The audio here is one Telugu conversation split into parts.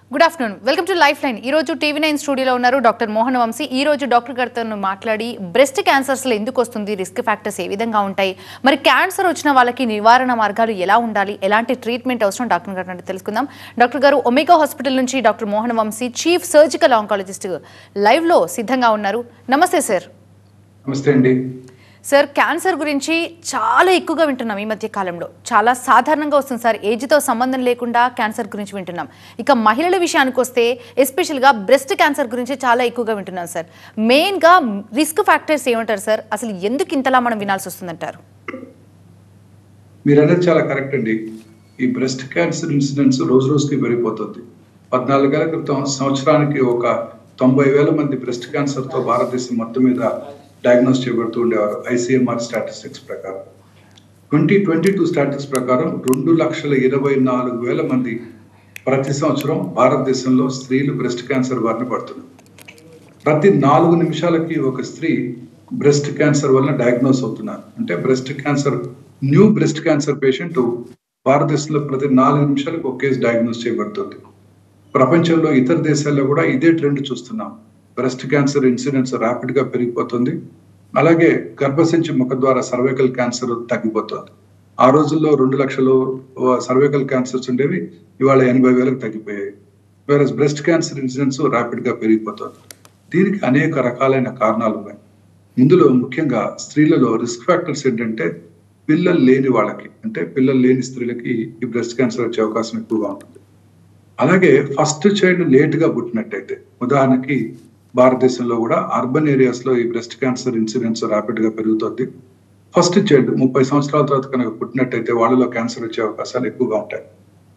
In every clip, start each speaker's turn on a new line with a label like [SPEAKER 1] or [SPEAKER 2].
[SPEAKER 1] Good afternoon welcome to life line ఈ రోజు టీవీ నైన్ స్టూడియోలో ఉన్నారు డాక్టర్ మోహన్ వంశీ ఈ రోజు డాక్టర్ గారితో మాట్లాడి బ్రెస్ట్ క్యాన్సర్స్లో ఎందుకు వస్తుంది రిస్క్ ఫ్యాక్టర్స్ ఏ విధంగా ఉంటాయి మరి క్యాన్సర్ వచ్చిన వాళ్ళకి నివారణ మార్గాలు ఎలా ఉండాలి ఎలాంటి ట్రీట్మెంట్ అవసరం డాక్టర్ గారు అంటే తెలుసుకుందాం డాక్టర్ గారు ఒమేగా హాస్పిటల్ నుంచి doctor Mohan Vamsi chief surgical oncologist లైవ్లో సిద్ధంగా ఉన్నారు నమస్తే సార్
[SPEAKER 2] నమస్తే అండి
[SPEAKER 1] సార్ క్యాన్సర్ గురించి చాలా ఎక్కువగా వింటున్నాం ఈ మధ్య కాలంలో చాలా సాధారణంగా వస్తుంది సార్ ఏజ్తో సంబంధం లేకుండా క్యాన్సర్ గురించి వింటున్నాం ఇక మహిళల విషయానికి వస్తే ఎస్పెషల్గా బ్రెస్ట్ క్యాన్సర్ గురించి చాలా ఎక్కువగా వింటున్నాం సార్ మెయిన్గా రిస్క్ ఫ్యాక్టర్స్ ఏమంటారు సార్ అసలు ఎందుకు ఇంతలా మనం వినాల్సి వస్తుందంటారు
[SPEAKER 2] మీరు అనేది చాలా కరెక్ట్ అండి ఈ బ్రెస్ట్ క్యాన్సర్ ఇన్సిడెన్స్ రోజు రోజుకి పెరిగిపోతుంది పద్నాలుగేళ్ల క్రితం సంవత్సరానికి ఒక తొంభై వేల మంది బ్రెస్ట్ క్యాన్సర్ తో భారతదేశం మొత్తం మీద డయాగ్నోస్ చేయబడుతూ ఉండేవారు ఐసీఎంఆర్ స్టాటిస్టిక్స్ ప్రకారం ట్వంటీ ట్వంటీ టూ స్టాటిస్టిక్స్ ప్రకారం రెండు లక్షల ఇరవై నాలుగు వేల మంది ప్రతి సంవత్సరం భారతదేశంలో స్త్రీలు బ్రెస్ట్ క్యాన్సర్ బారిన పడుతున్నారు ప్రతి నాలుగు నిమిషాలకి ఒక స్త్రీ బ్రెస్ట్ క్యాన్సర్ వలన డయాగ్నోస్ అవుతున్నారు అంటే breast cancer new breast cancer patient భారతదేశంలో ప్రతి నాలుగు నిమిషాలకు ఒక కేసు డయాగ్నోస్ చేయబడుతుంది ప్రపంచంలో ఇతర దేశాల్లో కూడా ఇదే ట్రెండ్ చూస్తున్నాం బ్రెస్ట్ క్యాన్సర్ ఇన్సిడెన్స్ ర్యాపిడ్ గా పెరిగిపోతుంది అలాగే గర్భసంచి ముఖ ద్వారా సర్వైకల్ క్యాన్సర్ తగ్గిపోతుంది ఆ రోజుల్లో రెండు లక్షలు సర్వైకల్ క్యాన్సర్స్ ఉండేవి ఇవాళ ఎనభై వేలకు తగ్గిపోయాయి వేరే బ్రెస్ట్ క్యాన్సర్ ఇన్సిడెన్స్ ర్యాపిడ్ గా పెరిగిపోతుంది దీనికి అనేక రకాలైన కారణాలు ఉన్నాయి ఇందులో ముఖ్యంగా స్త్రీలలో రిస్క్ ఫ్యాక్టర్స్ ఏంటంటే పిల్లలు లేని వాళ్ళకి అంటే పిల్లలు లేని స్త్రీలకి ఈ బ్రెస్ట్ క్యాన్సర్ వచ్చే అవకాశం ఎక్కువగా ఉంటుంది అలాగే ఫస్ట్ చైల్డ్ లేట్ గా పుట్టినట్టయితే ఉదాహరణకి భారతదేశంలో కూడా అర్బన్ ఏరియాస్ లో ఈ బ్రెస్ట్ క్యాన్సర్ ఇన్సిడెన్స్ ర్యాపిడ్ గా పెరుగుతుంది ఫస్ట్ చైల్డ్ ముప్పై సంవత్సరాల తర్వాత కనుక పుట్టినట్టయితే వాళ్ళలో క్యాన్సర్ వచ్చే అవకాశాలు ఎక్కువగా ఉంటాయి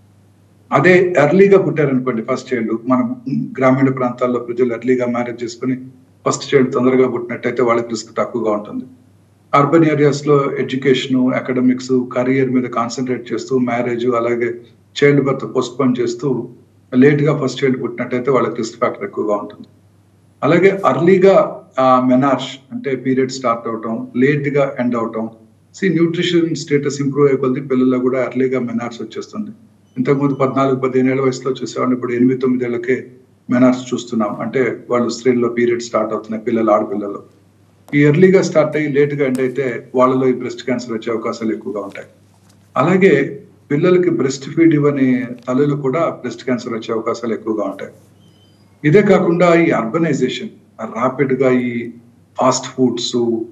[SPEAKER 2] అదే ఎర్లీగా పుట్టారనుకోండి ఫస్ట్ చైల్డ్ మనం గ్రామీణ ప్రాంతాల్లో ప్రజలు ఎర్లీగా మ్యారేజ్ చేసుకుని ఫస్ట్ చైల్డ్ తొందరగా పుట్టినట్టయితే వాళ్ళకి రిస్క్ తక్కువగా ఉంటుంది అర్బన్ ఏరియాస్ లో ఎడ్యుకేషన్ అకాడమిక్స్ కెరియర్ మీద కాన్సన్ట్రేట్ చేస్తూ మ్యారేజ్ అలాగే చైల్డ్ బర్త్ పోస్ట్పోన్ చేస్తూ లేట్ గా ఫస్ట్ చైల్డ్ పుట్టినట్టయితే వాళ్ళకి రిస్క్ ఫ్యాక్టర్ ఎక్కువగా ఉంటుంది అలాగే అర్లీగా మెనార్ష్ అంటే పీరియడ్ స్టార్ట్ అవటం లేట్ గా ఎండ్ అవటం సి న్యూట్రిషన్ స్టేటస్ ఇంప్రూవ్ అయ్యే కొద్ది పిల్లల్లో కూడా అర్లీగా మెనార్స్ వచ్చేస్తుంది ఇంతకుముందు పద్నాలుగు పదిహేను ఏళ్ళ వయసులో చూసేవాడిని ఇప్పుడు ఎనిమిది తొమ్మిది ఏళ్ళకే మెనార్స్ చూస్తున్నాం అంటే వాళ్ళు స్త్రీల్లో పీరియడ్ స్టార్ట్ అవుతున్నాయి పిల్లలు ఆడపిల్లలు ఈ ఎర్లీగా స్టార్ట్ అయ్యి లేట్ గా ఎండ్ అయితే వాళ్ళలో ఈ బ్రెస్ట్ క్యాన్సర్ వచ్చే అవకాశాలు ఎక్కువగా ఉంటాయి అలాగే పిల్లలకి బ్రెస్ట్ ఫీడ్ ఇవ్వని తల్లులు కూడా బ్రెస్ట్ క్యాన్సర్ వచ్చే అవకాశాలు ఎక్కువగా ఉంటాయి ఇదే కాకుండా ఈ అర్బనైజేషన్ ర్యాపిడ్ గా ఈ ఫాస్ట్ ఫుడ్స్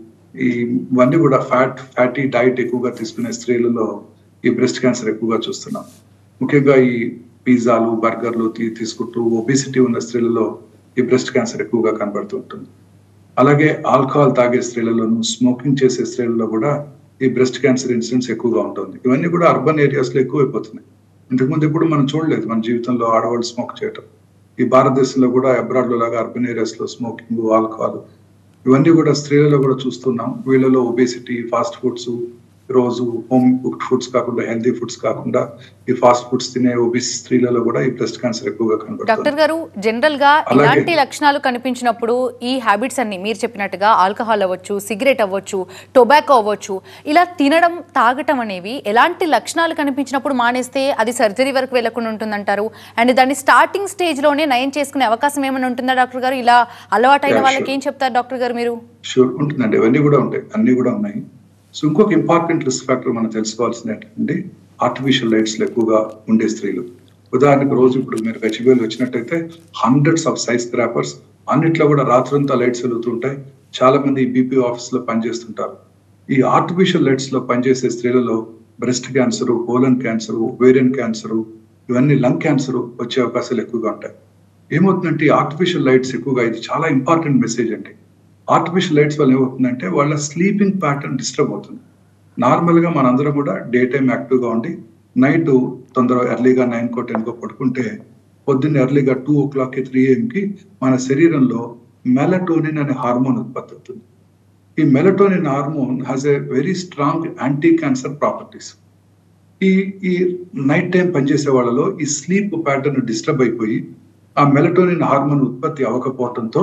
[SPEAKER 2] ఈ ఇవన్నీ కూడా ఫ్యాట్ ఫ్యాటీ డైట్ ఎక్కువగా తీసుకునే స్త్రీలలో ఈ బ్రెస్ట్ క్యాన్సర్ ఎక్కువగా చూస్తున్నాం ముఖ్యంగా ఈ పిజ్జాలు బర్గర్లు తీ- తీసుకుంటూ ఒబిసిటీ ఉన్న స్త్రీలలో ఈ బ్రెస్ట్ క్యాన్సర్ ఎక్కువగా కనబడుతూ ఉంటుంది అలాగే ఆల్కహాల్ తాగే స్త్రీలలోను స్మోకింగ్ చేసే స్త్రీలలో కూడా ఈ బ్రెస్ట్ క్యాన్సర్ ఇన్సిడెంట్స్ ఎక్కువగా ఉంటుంది ఇవన్నీ కూడా అర్బన్ ఏరియాస్ లో ఎక్కువైపోతున్నాయి ఇంతకుముందు ఎప్పుడు మనం చూడలేదు మన జీవితంలో ఆడవాళ్ళు స్మోక్ చేయటం ఈ భారతదేశంలో కూడా అబ్రాడ్ లో లాగా అర్బన్ ఏరియాస్ లో స్మోకింగ్ ఆల్కహాల్ ఇవన్నీ కూడా స్త్రీలలో కూడా చూస్తున్నాం వీళ్ళలో ఒబేసిటీ ఫాస్ట్ ఫుడ్స్ రోజు హోమ్ కుక్డ్ ఫుడ్స్ కాకుండా హెల్తీ ఫుడ్స్ కాకుండా ఈ ఫాస్ట్ ఫుడ్స్ తినే ఒబిస్ స్త్రీలలో కూడా ఈ బ్రెస్ట్ క్యాన్సర్ ఎక్కువగా కనబడుతుంది
[SPEAKER 1] డాక్టర్ గారు జనరల్ గా
[SPEAKER 2] అలాగే-
[SPEAKER 1] ఇలాంటి లక్షణాలు కనిపించినప్పుడు ఈ హ్యాబిట్స్ అన్ని మీరు చెప్పినట్టుగా ఆల్కహాల్ అవ్వచ్చు సిగరెట్ అవ్వచ్చు టొబాకో అవ్వచ్చు ఇలా తినడం తాగటం అనేవి ఎలాంటి లక్షణాలు కనిపించినప్పుడు మానేస్తే అది సర్జరీ వరకు వెళ్లకుండా ఉంటుందంటారు అండ్ దాన్ని స్టార్టింగ్ స్టేజ్ లోనే నయం చేసుకునే అవకాశం ఏమైనా ఉంటుందా డాక్టర్ గారు ఇలా అలవాటైన
[SPEAKER 2] Yeah,
[SPEAKER 1] వాళ్ళకి
[SPEAKER 2] sure.
[SPEAKER 1] ఏం చెప్తారు డాక్టర్ గారు మీరు
[SPEAKER 2] షూర్ ఉంటుందండి ఇవన్నీ కూడా ఉంటాయి అన్ని కూడా ఉన్నాయి సో ఇంకొక ఇంపార్టెంట్ రిస్క్ ఫ్యాక్టర్ మనం తెలుసుకోవాల్సింది ఏంటంటే ఆర్టిఫిషియల్ లైట్స్ ఎక్కువగా ఉండే స్త్రీలు ఉదాహరణకు రోజు ఇప్పుడు మీరు గచ్చిబౌలి వచ్చినట్టయితే హండ్రెడ్స్ ఆఫ్ సైజ్ స్క్రాపర్స్ అన్నిట్లో కూడా రాత్రంతా లైట్స్ వెలుగుతుంటాయి చాలా మంది బీపీ ఆఫీస్ లో పనిచేస్తుంటారు ఈ ఆర్టిఫిషియల్ లైట్స్ లో పనిచేసే స్త్రీలలో breast cancer colon cancer ovarian cancer ఇవన్నీ లంగ్ క్యాన్సర్ వచ్చే అవకాశాలు ఎక్కువగా ఉంటాయి ఏమవుతుందంటే ఆర్టిఫిషియల్ లైట్స్ ఎక్కువగా ఇది చాలా ఇంపార్టెంట్ మెసేజ్ అండి ఆర్టిఫిషియల్ లైట్స్ వల్ల ఏమవుతుందంటే వాళ్ళ స్లీపింగ్ ప్యాటర్న్ డిస్టర్బ్ అవుతుంది నార్మల్ గా మనందరం కూడా డే టైం యాక్టివ్ గా ఉండి నైట్ తొందర ఎర్లీగా నైన్ కో టెన్ కో పడుకుంటే పొద్దున్న ఎర్లీగా టూ ఓ క్లాక్ త్రీ కి మన శరీరంలో మెలటోనిన్ అనే హార్మోన్ ఉత్పత్తి అవుతుంది ఈ melatonin hormone has a very strong anti cancer properties ఈ ఈ నైట్ టైం పనిచేసే వాళ్ళలో ఈ స్లీప్ ప్యాటర్న్ డిస్టర్బ్ అయిపోయి ఆ మెలటోనిన్ హార్మోన్ ఉత్పత్తి అవ్వకపోవడంతో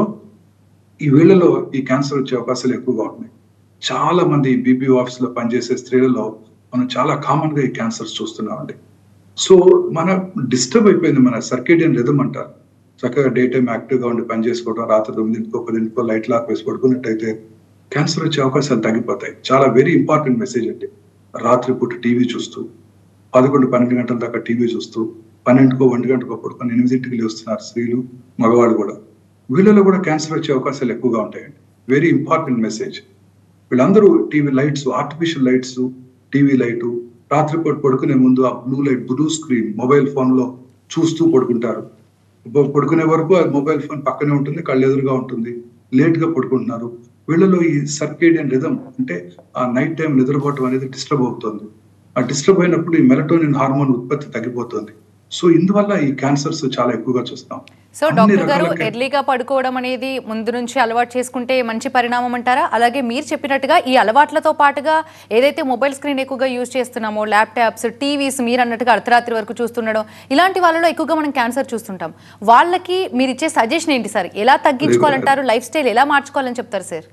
[SPEAKER 2] ఈ వీళ్ళలో ఈ క్యాన్సర్ వచ్చే అవకాశాలు ఎక్కువగా ఉన్నాయి చాలా మంది బీపీ ఆఫీస్ లో పనిచేసే స్త్రీలలో మనం చాలా కామన్ గా ఈ క్యాన్సర్స్ చూస్తున్నామండి సో మన డిస్టర్బ్ అయిపోయింది మన సర్కేడియన్ రిథమ్ అంటారు చక్కగా డే టైం యాక్టివ్ గా ఉండి పని చేసుకోవడం రాత్రి తొమ్మిదింటికో పదింటికో లైట్ లాక్ వేసి పడుకున్నట్టయితే క్యాన్సర్ వచ్చే అవకాశాలు తగ్గిపోతాయి చాలా వెరీ ఇంపార్టెంట్ మెసేజ్ అండి రాత్రిపూట టీవీ చూస్తూ పదకొండు పన్నెండు గంటల దాకా టీవీ చూస్తూ పన్నెండుకో ఒంటి గంటకో పడుకొని ఎనిమిదింటికి లేస్తున్నారు స్త్రీలు మగవాళ్ళు కూడా వీళ్ళలో కూడా క్యాన్సర్ వచ్చే అవకాశాలు ఎక్కువగా ఉంటాయండి వెరీ ఇంపార్టెంట్ మెసేజ్ వీళ్ళందరూ TV lights artificial lights TV light రాత్రిపూట పడుకునే ముందు ఆ blue light blue screen mobile phone లో చూస్తూ పడుకుంటారు ప- పడుకునే వరకు ఆ మొబైల్ ఫోన్ పక్కనే ఉంటుంది కళ్ళు ఎదురుగా ఉంటుంది లేట్ గా పడుకుంటున్నారు వీళ్ళలో ఈ సర్కేడియన్ రిథమ్ అంటే ఆ నైట్ టైం నిద్రపోవటం అనేది డిస్టర్బ్ అవుతుంది ఆ డిస్టర్బ్ అయినప్పుడు ఈ మెలటోనిన్ హార్మోన్ ఉత్పత్తి తగ్గిపోతుంది సో ఇందువల్ల ఈ క్యాన్సర్స్ చాలా ఎక్కువగా చూస్తాం
[SPEAKER 1] సో
[SPEAKER 2] అన్ని
[SPEAKER 1] డాక్టర్ గారు
[SPEAKER 2] రకాల క్యా-
[SPEAKER 1] ఎర్లీగా పడుకోవడం అనేది ముందు నుంచి అలవాటు చేసుకుంటే మంచి పరిణామం అంటారా అలాగే మీరు చెప్పినట్టుగా ఈ అలవాట్లతో పాటుగా ఏదైతే మొబైల్ స్క్రీన్ ఎక్కువగా యూజ్ చేస్తున్నామో ల్యాప్టాప్స్ టీవీస్ మీరు అన్నట్టుగా అర్ధరాత్రి వరకు చూస్తుండడం ఇలాంటి వాళ్ళలో ఎక్కువగా మనం క్యాన్సర్ చూస్తుంటాం వాళ్ళకి మీరు ఇచ్చే సజెషన్ ఏంటి సార్ ఎలా తగ్గించుకోవాలంటారు లైఫ్ స్టైల్ ఎలా మార్చుకోవాలని చెప్తారు సార్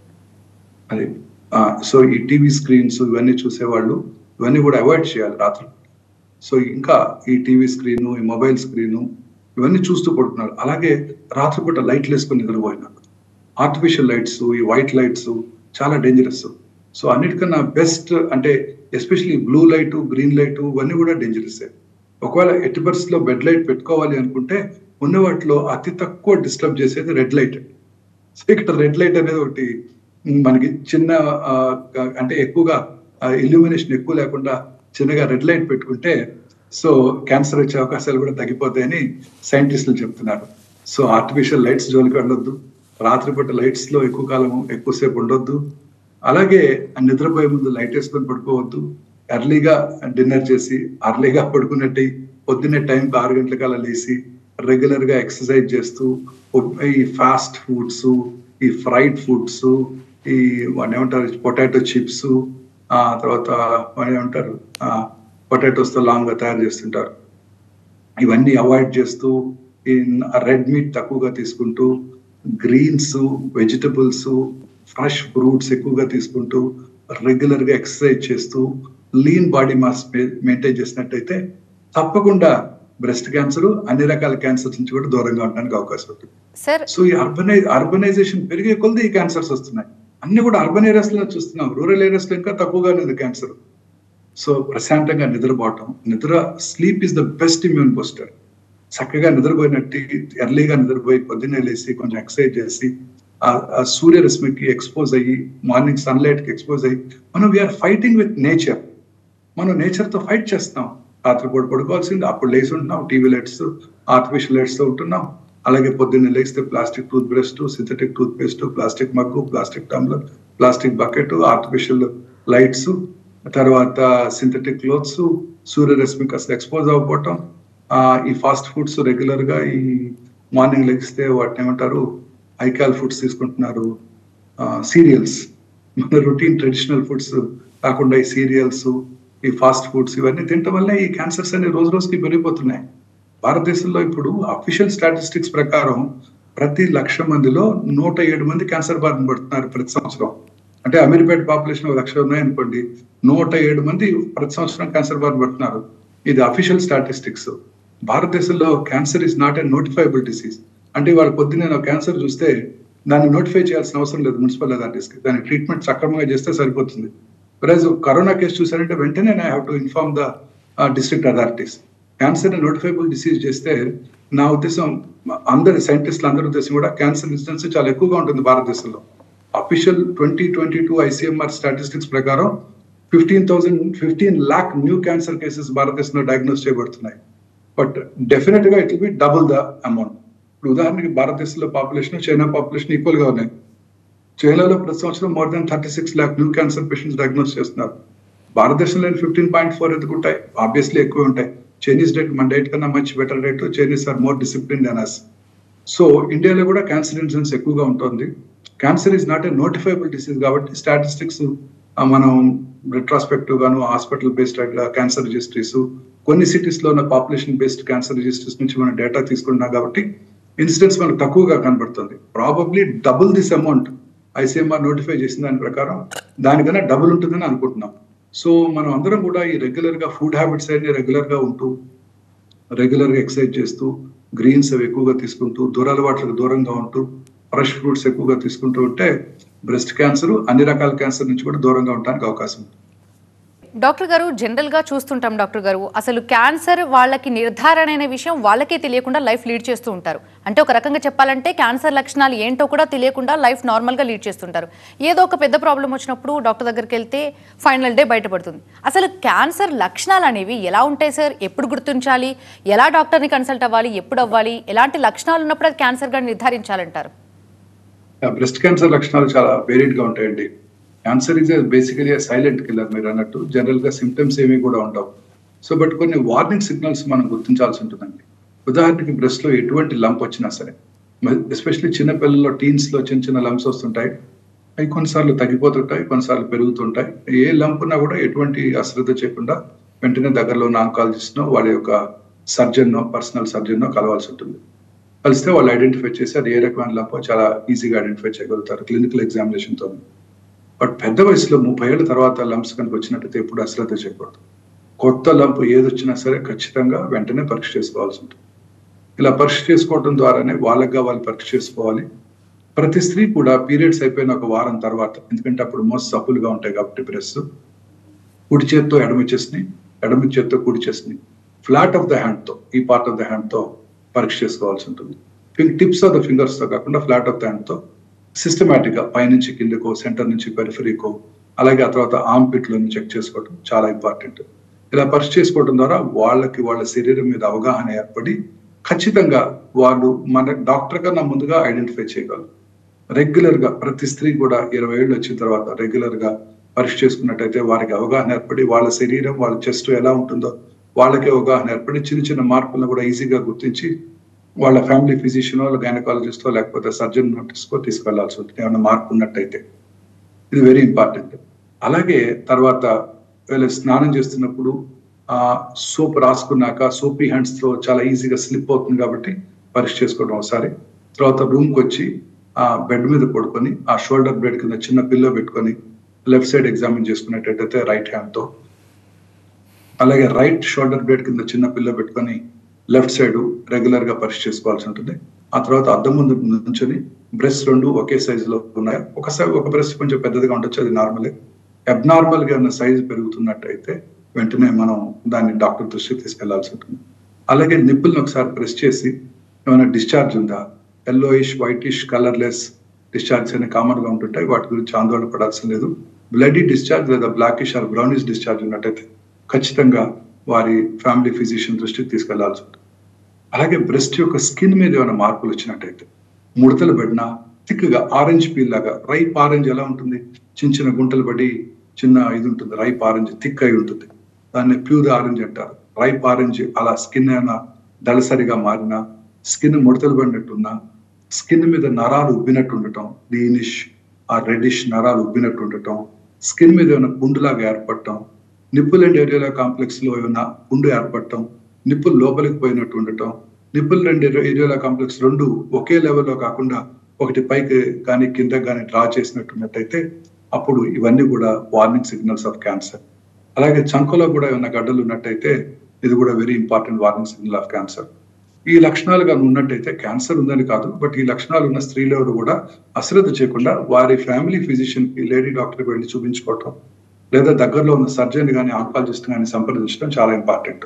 [SPEAKER 2] అది ఆ, సో ఈ టీవీ స్క్రీన్స్ ఇవన్నీ చూసేవాళ్ళు ఇవన్నీ కూడా అవాయిడ్ చేయాలి రాత్రి సో ఇంకా ఈ టీవీ స్క్రీన్ ఈ మొబైల్ స్క్రీన్ ఇవన్నీ చూస్తూ పడుతున్నారు అలాగే రాత్రిపూట లైట్లు వేసుకొని నిద్రపోయినారు ఆర్టిఫిషియల్ లైట్స్ ఈ వైట్ లైట్స్ చాలా డేంజరస్ సో అన్నిటికన్నా బెస్ట్ అంటే especially blue light green light ఇవన్నీ కూడా డేంజరస్ ఒకవేళ ఎట్టి పరిస్థితిలో బెడ్ లైట్ పెట్టుకోవాలి అనుకుంటే ఉన్న వాటిలో అతి తక్కువ డిస్టర్బ్ చేసేది రెడ్ లైట్ సో ఇక్కడ రెడ్ లైట్ అనేది ఒకటి మనకి చిన్న ఆ, అంటే ఎక్కువగా ఇల్యూమినేషన్ ఎక్కువ లేకుండా చిన్నగా రెడ్ లైట్ పెట్టుకుంటే సో క్యాన్సర్ వచ్చే అవకాశాలు కూడా తగ్గిపోతాయని సైంటిస్టులు చెప్తున్నారు సో ఆర్టిఫిషియల్ లైట్స్ జోలికి వెళ్ళొద్దు రాత్రిపూట లైట్స్ లో ఎక్కువ కాలం ఎక్కువసేపు ఉండొద్దు అలాగే నిద్రపోయే ముందు లైట్ వేసుకొని పడుకోవద్దు ఎర్లీగా డిన్నర్ చేసి అర్లీగా పడుకున్నట్టు పొద్దున్నే టైంకి ఆరు గంటలకల్లా లేచి రెగ్యులర్ గా ఎక్సర్సైజ్ చేస్తూ ఈ ఫాస్ట్ ఫుడ్స్ ఈ ఫ్రైడ్ ఫుడ్స్ ఈ వాడిని ఏమంటారు పొటాటో చిప్స్ ఆ తర్వాత వాడిని ఏమంటారు పొటాటోస్ తో లాంగ్ గా తయారు చేస్తుంటారు ఇవన్నీ అవాయిడ్ చేస్తూ ఈ రెడ్ మీట్ తక్కువగా తీసుకుంటూ గ్రీన్స్ వెజిటబుల్స్ ఫ్రెష్ ఫ్రూట్స్ ఎక్కువగా తీసుకుంటూ రెగ్యులర్ గా ఎక్సర్సైజ్ చేస్తూ లీన్ బాడీ మాస్ మెయింటైన్ చేసినట్టయితే తప్పకుండా బ్రెస్ట్ క్యాన్సర్ అన్ని రకాల క్యాన్సర్స్ నుంచి కూడా దూరంగా ఉండడానికి అవకాశం ఉంటుంది
[SPEAKER 1] సార్
[SPEAKER 2] సో ఈ అర్బనైజ్ అర్బనైజేషన్ పెరిగే కొలది ఈ క్యాన్సర్స్ వస్తున్నాయి అన్ని కూడా అర్బన్ ఏరియాస్ లో చూస్తున్నాం రూరల్ ఏరియాస్ లో ఇంకా తక్కువగానే ఉంది క్యాన్సర్ సో ప్రశాంతంగా నిద్రపోవటం నిద్ర sleep is the best immune booster చక్కగా నిద్రపోయినట్టు ఎర్లీగా నిద్రపోయి పొద్దున్నే లేసి కొంచెం ఎక్సర్సైజ్ చేసి ఆ ఆ సూర్యరశ్మికి ఎక్స్పోజ్ అయ్యి మార్నింగ్ సన్లైట్ కి ఎక్స్పోజ్ అయ్యి మనం వీఆర్ ఫైటింగ్ విత్ నేచర్ మనం నేచర్ తో ఫైట్ చేస్తాం రాత్రిపూట పడుకోవాల్సింది అప్పుడు లేచి ఉంటున్నాం టీవీ లైట్స్ ఆర్టిఫిషియల్ లైట్స్ తో ఉంటున్నాం అలాగే పొద్దున్నే లేస్తే plastic toothbrush synthetic toothpaste plastic mug plastic tumbler plastic bucket artificial lights తర్వాత సింథటిక్ క్లోత్స్ సూర్యరశ్మికి అసలు ఎక్స్పోజ్ అవ్వకపోవటం ఆ, ఈ ఫాస్ట్ ఫుడ్స్ రెగ్యులర్ గా ఈ మార్నింగ్ లెగిస్తే వాటిని ఏమంటారు ఐకాల్ ఫుడ్స్ తీసుకుంటున్నారు సీరియల్స్ మన రొటీన్ ట్రెడిషనల్ ఫుడ్స్ కాకుండా ఈ సీరియల్స్ ఈ ఫాస్ట్ ఫుడ్స్ ఇవన్నీ తినటం వల్ల ఈ క్యాన్సర్స్ అనేవి రోజు రోజుకి పెరిగిపోతున్నాయి భారతదేశంలో ఇప్పుడు అఫీషియల్ స్టాటిస్టిక్స్ ప్రకారం ప్రతి లక్ష మందిలో నూట ఏడు మంది క్యాన్సర్ బారిన పడుతున్నారు ప్రతి సంవత్సరం అంటే అమీర్పేట పాపులేషన్ ఒక లక్ష ఉన్నాయనుకోండి నూట ఏడు మంది ప్రతి సంవత్సరం క్యాన్సర్ బారిన పడుతున్నారు ఇది అఫీషియల్ స్టాటిస్టిక్స్ భారతదేశంలో cancer is not a notifiable disease అంటే వాళ్ళ పొద్దున్నే నా క్యాన్సర్ చూస్తే దాన్ని నోటిఫై చేయాల్సిన అవసరం లేదు మున్సిపల్ అథారిటీస్కి దాని ట్రీట్మెంట్ సక్రమంగా చేస్తే సరిపోతుంది ప్లస్ కరోనా కేసు చూసారంటే వెంటనే I have to inform the district authorities cancer notifiable disease చేస్తే నా ఉద్దేశం అందరి సైంటిస్టులు అందరి ఉద్దేశం కూడా క్యాన్సర్ ఇన్సిడెన్స్ చాలా ఎక్కువగా ఉంటుంది భారతదేశంలో official twenty twenty two ICMR statistics ప్రకారం fifteen thousand fifteen lakh new cancer cases భారతదేశంలో డయాగ్నోస్ చేయబడుతున్నాయి బట్ డెఫినెట్ గా it will be double the amount ఇప్పుడు ఉదాహరణకి భారతదేశంలో పాపులేషన్ చైనా పాపులేషన్ ఈక్వల్ గా ఉన్నాయి చైనాలో ప్రతి సంవత్సరం more than thirty six lakh new cancer patients diagnose చేస్తున్నారు భారతదేశంలో ఫిఫ్టీన్ పాయింట్ ఫోర్ ఎందుకు ఉంటాయి ఆబ్వియస్లీ ఎక్కువ ఉంటాయి చైనీస్ డేట్ మన డేట్ కన్నా మంచి better rate Chinese are more discipline than us so ఇండియాలో కూడా క్యాన్సర్ ఇన్సిడెన్స్ ఎక్కువగా ఉంటుంది cancer is not a notifiable disease కాబట్టి స్టాటిస్టిక్స్ మనం రెట్రాస్పెక్టివ్ గాను హాస్పిటల్ బేస్డ్ క్యాన్సర్ రిజిస్ట్రీస్ కొన్ని సిటీస్ లో ఉన్న పాపులేషన్ బేస్డ్ క్యాన్సర్ రిజిస్ట్రీస్ నుంచి మనం డేటా తీసుకున్నాం కాబట్టి ఇన్సిడెన్స్ మనకు తక్కువగా కనబడుతుంది probably double this amount ICMR notify చేసిన దాని ప్రకారం దానికన్నా డబుల్ ఉంటుందని అనుకుంటున్నాం సో మనం అందరం కూడా ఈ రెగ్యులర్ గా ఫుడ్ హ్యాబిట్స్ అన్ని రెగ్యులర్ గా ఉంటూ రెగ్యులర్ గా ఎక్సర్సైజ్ చేస్తూ గ్రీన్స్ అవి ఎక్కువగా తీసుకుంటూ దురలవాట్లకు దూరంగా ఉంటూ ఫ్రెష్ ఫ్రూట్స్ ఎక్కువగా తీసుకుంటూ ఉంటే బ్రెస్ట్ క్యాన్సర్ అన్ని రకాల క్యాన్సర్ నుంచి కూడా దూరంగా ఉండడానికి అవకాశం ఉంది
[SPEAKER 1] డాక్టర్ గారు జనరల్ గా చూస్తుంటాం డాక్టర్ గారు అసలు క్యాన్సర్ వాళ్ళకి నిర్ధారణ అనే విషయం వాళ్ళకే తెలియకుండా లైఫ్ లీడ్ చేస్తూ ఉంటారు అంటే ఒక రకంగా చెప్పాలంటే క్యాన్సర్ లక్షణాలు ఏంటో కూడా తెలియకుండా లైఫ్ నార్మల్ గా లీడ్ చేస్తుంటారు ఏదో ఒక పెద్ద ప్రాబ్లం వచ్చినప్పుడు డాక్టర్ దగ్గరికి వెళ్తే ఫైనల్ డే బయటపడుతుంది అసలు క్యాన్సర్ లక్షణాలు అనేవి ఎలా ఉంటాయి సార్ ఎప్పుడు గుర్తించాలి ఎలా డాక్టర్ని కన్సల్ట్ అవ్వాలి ఎప్పుడు అవ్వాలి ఎలాంటి లక్షణాలు ఉన్నప్పుడు అది క్యాన్సర్ గా నిర్ధారించాలంటారు
[SPEAKER 2] బ్రెస్ట్ క్యాన్సర్ లక్షణాలు చాలా వేరియడ్ గా ఉంటాయండి cancer is basically silent killer మీరు అన్నట్టు జనరల్ గా సిమ్టమ్స్ ఏమీ కూడా ఉండవు సో బట్ కొన్ని వార్నింగ్ సిగ్నల్స్ మనం గుర్తించాల్సి ఉంటుందండి ఉదాహరణకి బ్రెస్ట్ లో ఎటువంటి లంప్ వచ్చినా సరే ఎస్పెషల్లీ చిన్న పిల్లల్లో టీన్స్ లో చిన్న చిన్న లంప్స్ వస్తుంటాయి అవి కొన్నిసార్లు తగ్గిపోతుంటాయి కొన్నిసార్లు పెరుగుతుంటాయి ఏ లంప్ ఉన్నా కూడా ఎటువంటి అశ్రద్ధ చేయకుండా వెంటనే దగ్గరలో ఉన్న ఆంకాలజిస్ట్ వాళ్ళ యొక్క సర్జన్ పర్సనల్ సర్జన్ కలవాల్సి ఉంటుంది కలిస్తే వాళ్ళు ఐడెంటిఫై చేసి అది ఏ రకమైన లంపో చాలా ఈజీగా ఐడెంటిఫై చేయగలుగుతారు క్లినికల్ ఎగ్జామినేషన్ తో బట్ పెద్ద వయసులో ముప్పై ఏళ్ళ తర్వాత లంప్స్ కనుక వచ్చినట్టయితే ఎప్పుడు అశ్రద్ధ చేయకూడదు కొత్త లంప్ ఏది వచ్చినా సరే ఖచ్చితంగా వెంటనే పరీక్ష చేసుకోవాల్సి ఉంటుంది ఇలా పరీక్ష చేసుకోవడం ద్వారానే వాళ్ళగా వాళ్ళు పరీక్ష చేసుకోవాలి ప్రతి స్త్రీ కూడా పీరియడ్స్ అయిపోయిన ఒక వారం తర్వాత ఎందుకంటే అప్పుడు మోస్ట్ సప్పులుగా ఉంటాయి కాబట్టి బ్రెస్ కుడి చేత్తో ఎడమ చేసిని ఎడమ చేత్తో కుడి చేసిని ఫ్లాట్ ఆఫ్ ద హ్యాండ్ తో ఈ పార్ట్ ఆఫ్ ద హ్యాండ్ తో పరీక్ష చేసుకోవాల్సి ఉంటుంది టిప్స్ ఆఫ్ ద ఫింగర్స్ తో కాకుండా ఫ్లాట్ ఆఫ్ ద హ్యాండ్ తో సిస్టమేటిక్ గా పైనుంచి కిందకో సెంటర్ నుంచి పెరిఫరీకో అలాగే ఆ తర్వాత ఆమ్ పిట్ లో చెక్ చేసుకోవడం చాలా ఇంపార్టెంట్ ఇలా పరీక్ష చేసుకోవడం ద్వారా వాళ్ళకి వాళ్ళ శరీరం మీద అవగాహన ఏర్పడి ఖచ్చితంగా వాళ్ళు మన డాక్టర్ కన్నా ముందుగా ఐడెంటిఫై చేయగలరు రెగ్యులర్ గా ప్రతి స్త్రీ కూడా ఇరవై ఏళ్ళు వచ్చిన తర్వాత రెగ్యులర్ గా పరీక్ష చేసుకున్నట్టయితే వారికి అవగాహన ఏర్పడి వాళ్ళ శరీరం వాళ్ళ చెస్ట్ ఎలా ఉంటుందో వాళ్ళకి అవగాహన ఏర్పడి చిన్న చిన్న మార్పులను కూడా ఈజీగా గుర్తించి వాళ్ళ ఫ్యామిలీ ఫిజిషియన్ గైనకాలజిస్టో లేకపోతే సర్జన్ నోటిస్కో తీసుకెళ్లాల్సి ఉంటుంది ఏమైనా మార్పు ఉన్నట్టయితే ఇది వెరీ ఇంపార్టెంట్ అలాగే తర్వాత వీళ్ళు స్నానం చేస్తున్నప్పుడు ఆ సోప్ రాసుకున్నాక సోపీ హ్యాండ్స్ తో చాలా ఈజీగా స్లిప్ అవుతుంది కాబట్టి పరీక్ష చేసుకోవడం ఒకసారి తర్వాత రూమ్ కి వచ్చి ఆ బెడ్ మీద పడుకొని ఆ షోల్డర్ బ్లేడ్ కింద చిన్న పిల్లో పెట్టుకొని లెఫ్ట్ సైడ్ ఎగ్జామిన్ చేసుకున్నట్టయితే రైట్ హ్యాండ్ తో అలాగే రైట్ షోల్డర్ బ్లేడ్ కింద చిన్న పిల్లో పెట్టుకొని లెఫ్ట్ సైడ్ రెగ్యులర్ గా పరీక్ష చేసుకోవాల్సి ఉంటుంది ఆ తర్వాత అద్దం ముందు నుంచొని బ్రెస్ట్ రెండు ఒకే సైజ్ లో ఉన్నాయి ఒకసారి ఒక బ్రెస్ట్ కొంచెం పెద్దదిగా ఉండొచ్చు అది నార్మలే అబ్నార్మల్ గా ఉన్న సైజ్ పెరుగుతున్నట్టయితే వెంటనే మనం దాన్ని డాక్టర్ దృష్టికి తీసుకెళ్లాల్సి ఉంటుంది అలాగే నిప్పుల్ని ఒకసారి ప్రెస్ చేసి ఏమైనా డిశ్చార్జ్ ఉందా ఎల్లోయిష్ వైటిష్ కలర్లెస్ డిశ్చార్జ్ అనే కామన్ గా ఉంటుంటాయి వాటి గురించి ఆందోళన పడాల్సిన లేదు బ్లడీ డిశ్చార్జ్ లేదా బ్లాకిష్ ఆర్ బ్రౌనిష్ డిశ్చార్జ్ ఉన్నట్టయితే ఖచ్చితంగా వారి ఫ్యామిలీ ఫిజిషియన్ దృష్టికి తీసుకెళ్లాల్సి ఉంటుంది అలాగే బ్రెస్ట్ యొక్క స్కిన్ మీద ఏమైనా మార్పులు వచ్చినట్టయితే ముడతలు పడినా థిక్గా ఆరెంజ్ పీల్ లాగా రైప్ ఆరెంజ్ ఎలా ఉంటుంది చిన్న చిన్న గుంటలు పడి చిన్న ఇది ఉంటుంది రైప్ ఆరెంజ్ థిక్ అయి ఉంటుంది దాన్ని ప్యూర్ ఆరెంజ్ అంటారు రైప్ ఆరెంజ్ అలా స్కిన్ ఏమైనా దళసరిగా మారినా స్కిన్ ముడతలు పడినట్టున్నా స్కిన్ మీద నరాలు ఉబ్బినట్టు ఉండటం గ్రీనిష్ ఆ రెడిష్ నరాలు ఉబ్బినట్టు ఉండటం స్కిన్ మీద ఏమైనా పుండులాగా ఏర్పడటం నిప్పుల్ అండ్ ఏరియాల కాంప్లెక్స్ లో ఏమైనా పుండు ఏర్పడటం నిప్పులు లోపలికి పోయినట్టు ఉండటం నిప్పుల్ రెండు ఏరియాల కాంప్లెక్స్ రెండు ఒకే లెవెల్లో కాకుండా ఒకటి పైకి కానీ కింద కానీ డ్రా చేసినట్టున్నట్టయితే అప్పుడు ఇవన్నీ కూడా వార్నింగ్ సిగ్నల్స్ ఆఫ్ క్యాన్సర్ అలాగే చంకలో కూడా ఏమైనా గడ్డలు ఉన్నట్టయితే ఇది కూడా very important warning signal of cancer ఈ లక్షణాలు కానీ ఉన్నట్టయితే క్యాన్సర్ ఉందని కాదు బట్ ఈ లక్షణాలు ఉన్న స్త్రీలు ఎవరు కూడా అశ్రద్ధ చేయకుండా వారి ఫ్యామిలీ ఫిజిషియన్ కి లేడీ డాక్టర్ వెళ్ళి చూపించుకోవటం లేదా దగ్గరలో ఉన్న సర్జన్ కానీ ఆంకాలజిస్ట్ కానీ సంప్రదించడం చాలా ఇంపార్టెంట్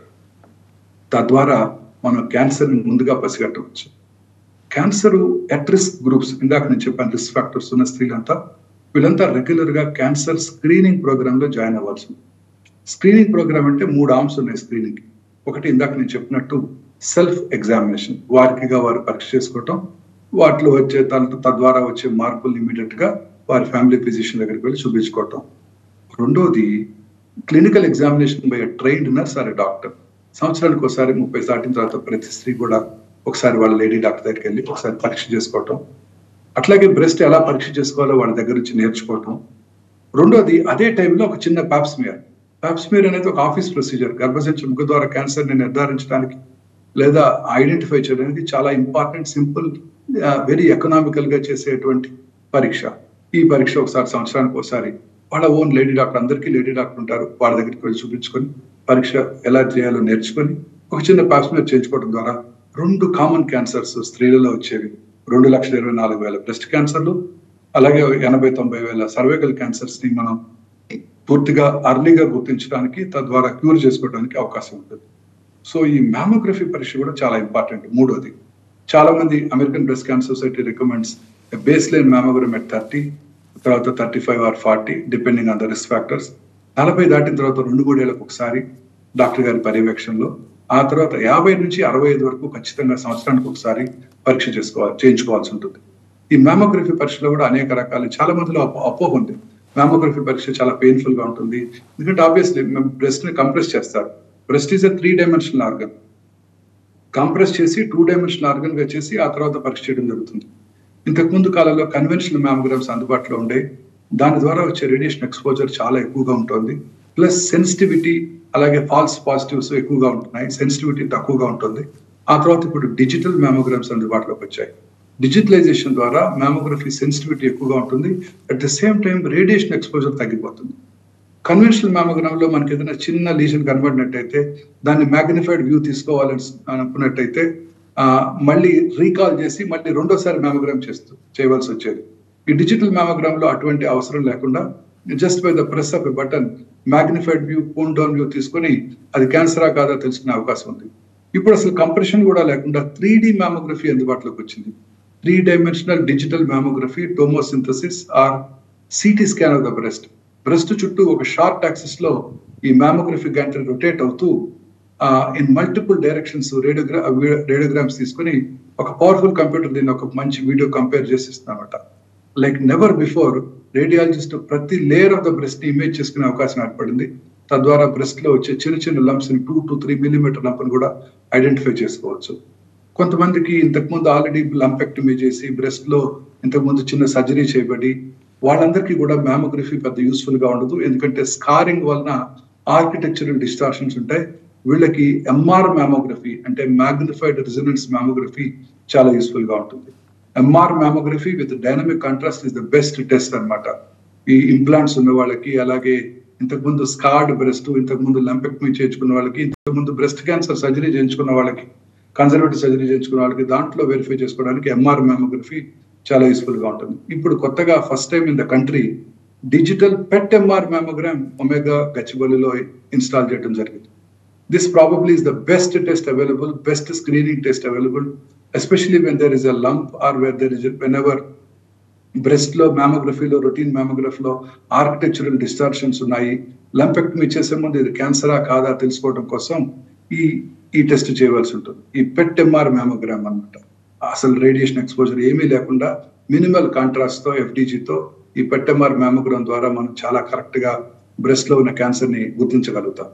[SPEAKER 2] తద్వారా మనం క్యాన్సర్ ముందుగా పసిగట్టవచ్చు క్యాన్సర్ ఎట్ రిస్క్ గ్రూప్స్ ఇందాక నేను చెప్పాను రిస్క్ ఫ్యాక్టర్స్ ఉన్న స్త్రీలంతా వీళ్ళంతా రెగ్యులర్ గా క్యాన్సర్ స్క్రీనింగ్ ప్రోగ్రామ్ లో జాయిన్ అవ్వాల్సి ఉంది స్క్రీనింగ్ ప్రోగ్రామ్ అంటే మూడు ఆర్మ్స్ ఉన్నాయి స్క్రీనింగ్ ఒకటి ఇందాక నేను చెప్పినట్టు సెల్ఫ్ ఎగ్జామినేషన్ వారికిగా వారు పరీక్ష చేసుకోవటం వాటిలో వచ్చే తన తద్వారా వచ్చే మార్పులు ఇమీడియట్ గా వారి ఫ్యామిలీ ఫిజిషియన్ దగ్గరికి వెళ్ళి చూపించుకోవటం రెండోది clinical examination by trained nurse or doctor సంవత్సరానికి ఒకసారి ముప్పై దాటిన తర్వాత ప్రతి స్త్రీ కూడా ఒకసారి వాళ్ళ లేడీ డాక్టర్ దగ్గరికి వెళ్ళి ఒకసారి పరీక్ష చేసుకోవటం అట్లాగే బ్రెస్ట్ ఎలా పరీక్ష చేసుకోవాలో వాళ్ళ దగ్గర నుంచి నేర్చుకోవటం రెండోది అదే టైంలో ఒక చిన్న పాప్స్మియర్ పాప్స్మియర్ అనేది ఒక ఆఫీస్ ప్రొసీజర్ గర్భసంచి ముఖ ద్వారా క్యాన్సర్ ని నిర్ధారించడానికి లేదా ఐడెంటిఫై చేయడానికి చాలా ఇంపార్టెంట్ సింపుల్ వెరీ ఎకనామికల్ గా చేసేటువంటి పరీక్ష ఈ పరీక్ష ఒకసారి సంవత్సరానికి ఒకసారి వాళ్ళ ఓన్ లేడీ డాక్టర్ అందరికీ లేడీ డాక్టర్ ఉంటారు వాళ్ళ దగ్గరికి వెళ్ళి చూపించుకొని పరీక్ష ఎలా చేయాలో నేర్చుకొని ఒక చిన్న పాప్స్మియర్ చేయించుకోవడం ద్వారా రెండు కామన్ క్యాన్సర్స్ స్త్రీలలో వచ్చేవి రెండు లక్షల ఇరవై నాలుగు వేల బ్రెస్ట్ క్యాన్సర్లు అలాగే ఎనభై తొంభై వేల సర్వైకల్ క్యాన్సర్స్ ని మనం పూర్తిగా అర్లీగా గుర్తించడానికి తద్వారా క్యూర్ చేసుకోవడానికి అవకాశం ఉంటుంది సో ఈ మ్యామోగ్రఫీ పరీక్ష కూడా చాలా ఇంపార్టెంట్ మూడోది చాలా మంది American breast cancer society recommends base line mammogram at thirty తర్వాత thirty five or forty depending on the risk factors నలభై దాటిన తర్వాత రెండు మూడేళ్లకు ఒకసారి డాక్టర్ గారి పర్యవేక్షణలో ఆ తర్వాత యాభై నుంచి అరవై ఐదు వరకు ఖచ్చితంగా సంవత్సరానికి ఒకసారి పరీక్ష చేసుకోవాలి చేయించుకోవాల్సి ఉంటుంది ఈ మ్యామోగ్రఫీ పరీక్షలో కూడా అనేక రకాలు చాలా మందిలో అపో- అపోహ ఉంది మ్యామోగ్రఫీ పరీక్ష చాలా పెయిన్ఫుల్ గా ఉంటుంది ఎందుకంటే ఆబ్వియస్లీ బ్రెస్ట్ ని కంప్రెస్ చేస్తారు breast is a three dimensional organ compress చేసి టూ డైమెన్షనల్ ఆర్గన్ గా చేసి ఆ తర్వాత పరీక్ష చేయడం జరుగుతుంది ఇంతకు ముందు కాలంలో కన్వెన్షనల్ మ్యామోగ్రామ్స్ అందుబాటులో ఉండే దాని ద్వారా వచ్చే రేడియేషన్ ఎక్స్పోజర్ చాలా ఎక్కువగా ఉంటుంది ప్లస్ సెన్సిటివిటీ అలాగే ఫాల్స్ పాజిటివ్స్ ఎక్కువగా ఉంటున్నాయి సెన్సిటివిటీ తక్కువగా ఉంటుంది ఆ తర్వాత ఇప్పుడు డిజిటల్ మ్యామోగ్రామ్స్ అందుబాటులోకి వచ్చాయి డిజిటలైజేషన్ ద్వారా మ్యామోగ్రఫీ సెన్సిటివిటీ ఎక్కువగా ఉంటుంది at the same time radiation exposure తగ్గిపోతుంది కన్వెన్షనల్ మ్యామోగ్రామ్ లో మనకి ఏదైనా చిన్న లీజన్ కనబడినట్టయితే దాన్ని మ్యాగ్నిఫైడ్ వ్యూ తీసుకోవాలని అనుకున్నట్టయితే ఆ, మళ్ళీ రీకాల్ చేసి మళ్ళీ రెండోసారి మ్యామోగ్రామ్ చేస్తూ చేయవలసి వచ్చేది ఈ డిజిటల్ మ్యామోగ్రామ్ లో అటువంటి అవసరం లేకుండా just by the press of a button magnified view పూన్ డౌన్ వ్యూ తీసుకొని అది క్యాన్సరా కాదా తెలుసుకునే అవకాశం ఉంది ఇప్పుడు అసలు కంప్రెషన్ కూడా లేకుండా త్రీ డి మ్యామోగ్రఫీ అందుబాటులోకి వచ్చింది three dimensional digital mammography tomosynthesis or CT scan of the breast breast చుట్టూ ఒక షార్ట్ యాక్సిస్ లో ఈ మ్యామోగ్రఫీ గంట రొటేట్ అవుతూ ఇన్ మల్టిపుల్ డైరెక్షన్స్ రేడియోగ్రా రేడియోగ్రామ్స్ తీసుకొని ఒక పవర్ఫుల్ కంప్యూటర్ దీన్ని ఒక మంచి వీడియో కంపేర్ చేసి ఇస్తుందన్నమాట లైక్ నెవర్ బిఫోర్ రేడియాలజిస్ట్ ప్రతి లేయర్ ఆఫ్ ద బ్రెస్ట్ ని ఇమేజ్ చేసుకునే అవకాశం ఏర్పడింది తద్వారా బ్రెస్ట్ లో వచ్చే చిన్న చిన్న లంప్స్ ని two to three millimetre lump కూడా ఐడెంటిఫై చేసుకోవచ్చు కొంతమందికి ఇంతకుముందు ఆల్రెడీ లంపెక్టమీ చేసి బ్రెస్ట్ లో ఇంతకుముందు చిన్న సర్జరీ చేయబడి వాళ్ళందరికీ కూడా మ్యామోగ్రఫీ పెద్ద యూస్ఫుల్ గా ఉండదు ఎందుకంటే స్కారింగ్ వలన ఆర్కిటెక్చరల్ డిస్టార్షన్స్ ఉంటాయి వీళ్ళకి ఎంఆర్ మ్యామోగ్రఫీ అంటే మ్యాగ్నిఫైడ్ రిజనెన్స్ మ్యామోగ్రఫీ చాలా యూస్ఫుల్ గా ఉంటుంది MR mammography with dynamic contrast is the best test అన్నమాట ఈ ఇంప్లాంట్స్ ఉన్న వాళ్ళకి అలాగే ఇంతకుముందు స్కార్డ్ బ్రెస్ట్ ఇంతకుముందు లంపెక్టమీ చేయించుకున్న వాళ్ళకి ఇంతకుముందు బ్రెస్ట్ క్యాన్సర్ సర్జరీ చేయించుకున్న వాళ్ళకి కన్సర్వేటివ్ సర్జరీ చేయించుకున్న వాళ్ళకి దాంట్లో వెరిఫై చేసుకోవడానికి ఎంఆర్ మ్యామోగ్రఫీ చాలా యూస్ఫుల్ గా ఉంటుంది ఇప్పుడు కొత్తగా first time in the country digital PET MR mammogram Omega గచ్చిబౌలిలో ఇన్స్టాల్ చేయడం జరిగింది this probably is the best test available best screening test available especially when there is a lump or where there is whenever breast లో మ్యామోగ్రఫీలో రొటీన్ మ్యామోగ్రఫీలో ఆర్కిటెక్చరల్ డిస్టార్షన్స్ ఉన్నాయి లంపెక్టమీ చేసే ముందు ఇది క్యాన్సరా కాదా తెలుసుకోవడం కోసం ఈ ఈ టెస్ట్ చేయవలసి ఉంటుంది ఈ పెట్ ఎంఆర్ మ్యామోగ్రామ్ అన్నమాట అసలు రేడియేషన్ ఎక్స్పోజర్ ఏమీ లేకుండా మినిమల్ కాంట్రాస్ట్ తో FDG తో ఈ పెట్ ఎంఆర్ మ్యామోగ్రామ్ ద్వారా మనం చాలా కరెక్ట్ గా బ్రెస్ట్ లో ఉన్న క్యాన్సర్ ని గుర్తించగలుగుతాం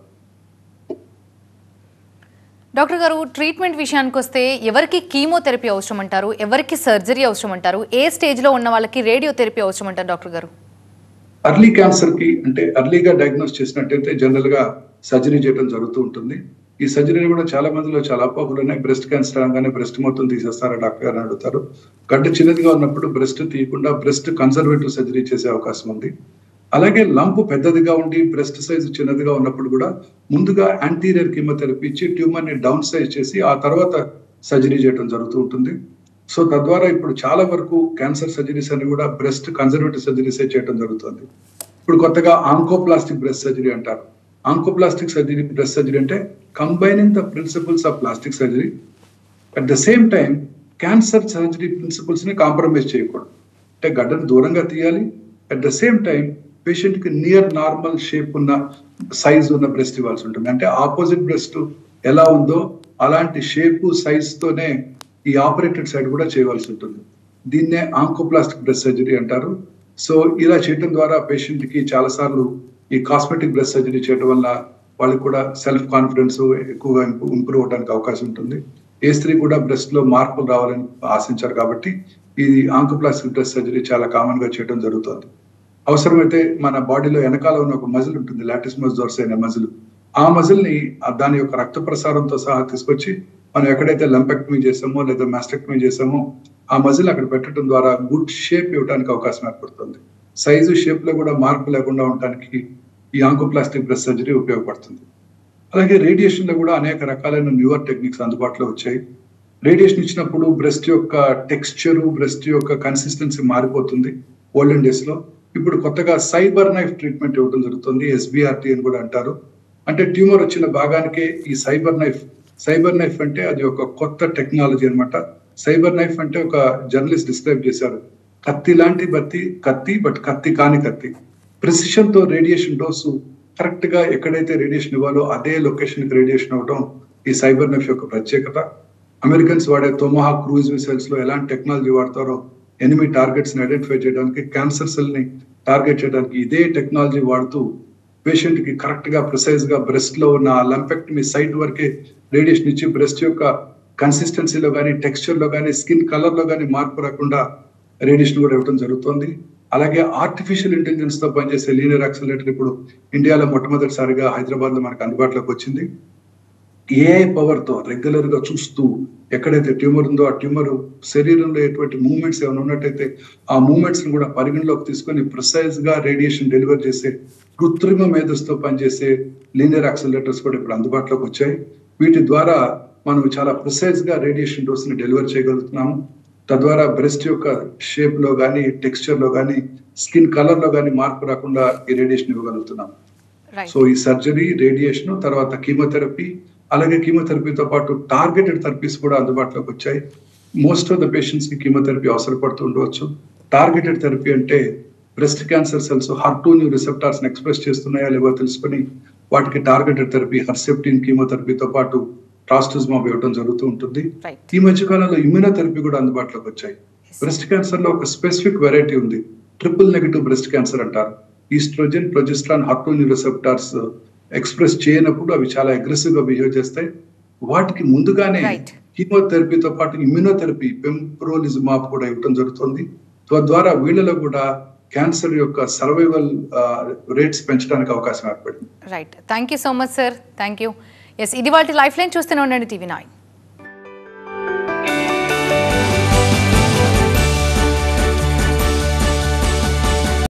[SPEAKER 1] డాక్టర్ గారు ట్రీట్మెంట్ విషయానికి వస్తే ఎవరికి కీమోథెరపీ అవసరం అంటారు ఎవరికి సర్జరీ అవసరం అంటారు ఏ స్టేజ్ లో ఉన్న వాళ్ళకి రేడియోథెరపీ అవసరం అంటారు డాక్టర్ గారు
[SPEAKER 2] అర్లీ క్యాన్సర్ కి అంటే అర్లీగా డయాగ్నోస్ చేసినట్టయితే జనరల్ గా సర్జరీ చేయడం జరుగుతూ ఉంటుంది ఈ సర్జరీ కూడా చాలా మందిలో చాలా అపోహలు ఉన్నాయి బ్రెస్ట్ క్యాన్సర్ అనగానే బ్రెస్ట్ మొత్తం తీసేస్తారా డాక్టర్ గారు అని అడుగుతారు గడ్డ చిన్నదిగా ఉన్నప్పుడు బ్రెస్ట్ తీయకుండా బ్రెస్ట్ కన్సర్వేటివ్ సర్జరీ చేసే అవకాశం ఉంది అలాగే లంప్ పెద్దదిగా ఉండి బ్రెస్ట్ సైజ్ చిన్నదిగా ఉన్నప్పుడు కూడా ముందుగా యాంటీరియర్ కీమోథెరపీ ఇచ్చి ట్యూమర్ ని డౌన్ సైజ్ చేసి ఆ తర్వాత సర్జరీ చేయడం జరుగుతూ ఉంటుంది సో తద్వారా ఇప్పుడు చాలా వరకు క్యాన్సర్ సర్జరీస్ అని కూడా బ్రెస్ట్ కన్సర్వేటివ్ సర్జరీస్ చేయడం జరుగుతుంది ఇప్పుడు కొత్తగా ఆంకోప్లాస్టిక్ బ్రెస్ట్ సర్జరీ అంటారు ఆంకోప్లాస్టిక్ సర్జరీ బ్రెస్ట్ సర్జరీ అంటే combining the principles of plastic surgery at the same time cancer surgery principles ని కాంప్రమైజ్ చేయకూడదు అంటే గడ్డను దూరంగా తీయాలి at the same time patient కి నియర్ నార్మల్ షేప్ ఉన్న సైజ్ ఉన్న బ్రెస్ట్ ఇవ్వాల్సి ఉంటుంది అంటే ఆపోజిట్ బ్రెస్ట్ ఎలా ఉందో అలాంటి షేప్ సైజ్ తోనే ఈ ఆపరేటెడ్ సైడ్ కూడా చేయవలసి ఉంటుంది దీన్నే ఆంకోప్లాస్టిక్ బ్రెస్ట్ సర్జరీ అంటారు సో ఇలా చేయడం ద్వారా పేషెంట్ కి చాలా సార్లు ఈ కాస్మెటిక్ బ్రెస్ట్ సర్జరీ చేయడం వల్ల వాళ్ళకి కూడా సెల్ఫ్ కాన్ఫిడెన్స్ ఎక్కువగా ఇంప్రూవ్ అవడానికి అవకాశం ఉంటుంది ఏ స్త్రీ కూడా బ్రెస్ట్ లో మార్పులు రావాలని ఆశించారు కాబట్టి ఈ ఆంకోప్లాస్టిక్ బ్రెస్ట్ సర్జరీ చాలా కామన్ గా చేయడం జరుగుతుంది అవసరమైతే మన బాడీలో వెనకాల ఉన్న ఒక మజిల్ ఉంటుంది లాటిస్ మజిల్స్ అనే మజిల్ ఆ మజిల్ ని ఆ దాని యొక్క రక్త ప్రసారంతో సహా తీసుకొచ్చి మనం ఎక్కడైతే లంపెక్టమీ చేసామో లేదా మాస్టెక్టమీ చేసామో ఆ మజిల్ అక్కడ పెట్టడం ద్వారా గుడ్ షేప్ ఇవ్వడానికి అవకాశం ఏర్పడుతుంది సైజు షేప్ లో కూడా మార్పు లేకుండా ఉండడానికి ఈ ఆంకోప్లాస్టిక్ బ్రెస్ట్ సర్జరీ ఉపయోగపడుతుంది అలాగే రేడియేషన్ లో కూడా అనేక రకాలైన న్యూవర్ టెక్నిక్స్ అందుబాటులో వచ్చాయి రేడియేషన్ ఇచ్చినప్పుడు బ్రెస్ట్ యొక్క టెక్స్చర్ బ్రెస్ట్ యొక్క కన్సిస్టెన్సీ మారిపోతుంది ఓల్డెన్ డేస్ లో ఇప్పుడు కొత్తగా సైబర్ నైఫ్ ట్రీట్మెంట్ ఇవ్వడం జరుగుతుంది ఎస్బిఆర్టీ అని కూడా అంటారు అంటే ట్యూమర్ వచ్చిన భాగానికే ఈ సైబర్ నైఫ్ సైబర్ నైఫ్ అంటే అది ఒక కొత్త టెక్నాలజీ అన్నమాట సైబర్ నైఫ్ అంటే ఒక జర్నలిస్ట్ డిస్క్రైబ్ చేశారు కత్తి లాంటి బత్తి కత్తి బట్ కత్తి కాని కత్తి ప్రిసిషన్ తో రేడియేషన్ డోసు కరెక్ట్ గా ఎక్కడైతే రేడియేషన్ ఇవ్వాలో అదే లొకేషన్ కి రేడియేషన్ అవ్వడం ఈ సైబర్ నైఫ్ యొక్క ప్రత్యేకత అమెరికన్స్ వాడే తొమహా క్రూజ్ మిసైల్స్ లో ఎలాంటి టెక్నాలజీ వాడతారో ఎనిమి టార్గెట్స్ ని ఐడెంటిఫై చేయడానికి క్యాన్సర్ సెల్ ని టార్గెట్ చేయడానికి ఇదే టెక్నాలజీ వాడుతూ పేషెంట్ కి కరెక్ట్ గా ప్రిసైజ్ గా బ్రెస్ట్ లో ఉన్న లంపెక్టమీ సైట్ వరకే రేడియేషన్ ఇచ్చి బ్రెస్ట్ యొక్క కన్సిస్టెన్సీలో కానీ టెక్స్చర్ లో కానీ స్కిన్ కలర్ లో కానీ మార్పు రాకుండా రేడియేషన్ కూడా ఇవ్వడం జరుగుతుంది అలాగే ఆర్టిఫిషియల్ ఇంటెలిజెన్స్ తో పనిచేసే లీనియర్ యాక్సిలరేటర్ ఇప్పుడు ఇండియాలో మొట్టమొదటిసారిగా హైదరాబాద్ లో మనకు అందుబాటులోకి వచ్చింది ఏఐ పవర్ తో రెగ్యులర్ గా చూస్తూ ఎక్కడైతే ట్యూమర్ ఉందో ఆ ట్యూమర్ శరీరంలో ఎటువంటి మూవ్మెంట్స్ ఏమైనా ఉన్నట్టయితే ఆ మూవ్మెంట్స్ ని కూడా పరిగణలోకి తీసుకొని ప్రిసైజ్ గా రేడియేషన్ డెలివర్ చేసే కృత్రిమ మేధస్తో పనిచేసే లీనియర్ యాక్సిలరేటర్స్ కూడా ఇప్పుడు అందుబాటులోకి వచ్చాయి వీటి ద్వారా మనం చాలా ప్రిసైజ్ గా రేడియేషన్ డోస్ ని డెలివర్ చేయగలుగుతున్నాము తద్వారా బ్రెస్ట్ యొక్క షేప్ లో కానీ టెక్స్చర్ లో కానీ స్కిన్ కలర్ లో కానీ మార్పు రాకుండా ఈ రేడియేషన్ ఇవ్వగలుగుతున్నాం
[SPEAKER 1] రైట్
[SPEAKER 2] సో ఈ సర్జరీ రేడియేషన్ తర్వాత కీమోథెరపీ అలాగే కీమోథెరపీతో పాటు టార్గెటెడ్ థెరపీస్ కూడా అందుబాటులోకి వచ్చాయి మోస్ట్ ఆఫ్ ద పేషెంట్స్ కి కీమోథెరపీ అవసరపడుతూ ఉండవచ్చు టార్గెటెడ్ థెరపీ అంటే breast cancer cells her two neu receptors express చేస్తున్నాయా లేవో తెలుసుకొని వాటికి టార్గెటెడ్ థెరపీ హర్సెప్టిన్ కీమోథెరపీతో పాటు ట్రాస్టిజ్మాబ్ ఇవ్వడం జరుగుతూ ఉంటుంది
[SPEAKER 1] రైట్
[SPEAKER 2] ఈ మధ్య కాలంలో ఇమ్యూనోథెరపీ కూడా అందుబాటులోకి వచ్చాయి బ్రెస్ట్ క్యాన్సర్ లో ఒక స్పెసిఫిక్ వెరైటీ ఉంది ట్రిపుల్ నెగటివ్ బ్రెస్ట్ క్యాన్సర్ అంటారు ఈస్ట్రోజన్ ప్రొజెస్ట్రాన్ హార్టోని రిసెప్టార్స్ ఎక్స్ప్రెస్ చేయనప్పుడు అవి చాలా అగ్రెసివ్ గా బిహేవ్ చేస్తాయి వాటికి ముందుగానే
[SPEAKER 1] Right.
[SPEAKER 2] కీమోథెరపీతో పాటు ఇమ్యూనోథెరపీ పెంప్రోలిజమాబ్ కూడా ఇవ్వడం జరుగుతుంది తద్వారా వీళ్ళలో కూడా క్యాన్సర్ యొక్క సర్వైవల్ రేట్స్ పెంచడానికి అవకాశం ఏర్పడింది
[SPEAKER 1] right thank you so much sir thank you yes ఇది వాటి లైఫ్ లైన్ చూస్తూనే ఉండండి టీవీ నైన్